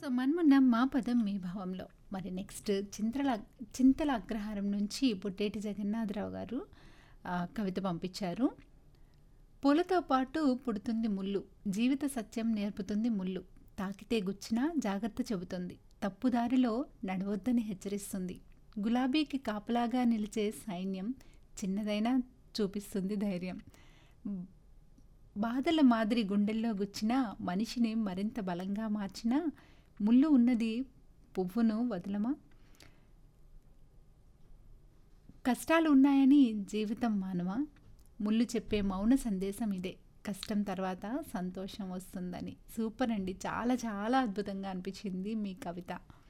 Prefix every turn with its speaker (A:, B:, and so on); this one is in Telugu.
A: సో మనమున్న మా పదం మీ భావంలో మరి నెక్స్ట్ చింతల చింతల అగ్రహారం నుంచి పుట్టేటి జగన్నాథరావు గారు ఆ, కవిత పంపించారు పూలతో పాటు పుడుతుంది ముళ్ళు జీవిత సత్యం నేర్పుతుంది ముళ్ళు తాకితే గుచ్చినా జాగ్రత్త చెబుతుంది తప్పుదారిలో నడవద్దని హెచ్చరిస్తుంది గులాబీకి కాపలాగా నిలిచే సైన్యం చిన్నదైనా చూపిస్తుంది ధైర్యం బాధల మాదిరి గుండెల్లో గుచ్చిన మనిషిని మరింత బలంగా మార్చిన ముళ్ళు ఉన్నది పువ్వును వదలమా కష్టాలు ఉన్నాయని జీవితం మానవా ముళ్ళు చెప్పే మౌన సందేశం ఇదే కష్టం తర్వాత సంతోషం వస్తుందని సూపర్ అండి చాలా చాలా అద్భుతంగా అనిపించింది మీ కవిత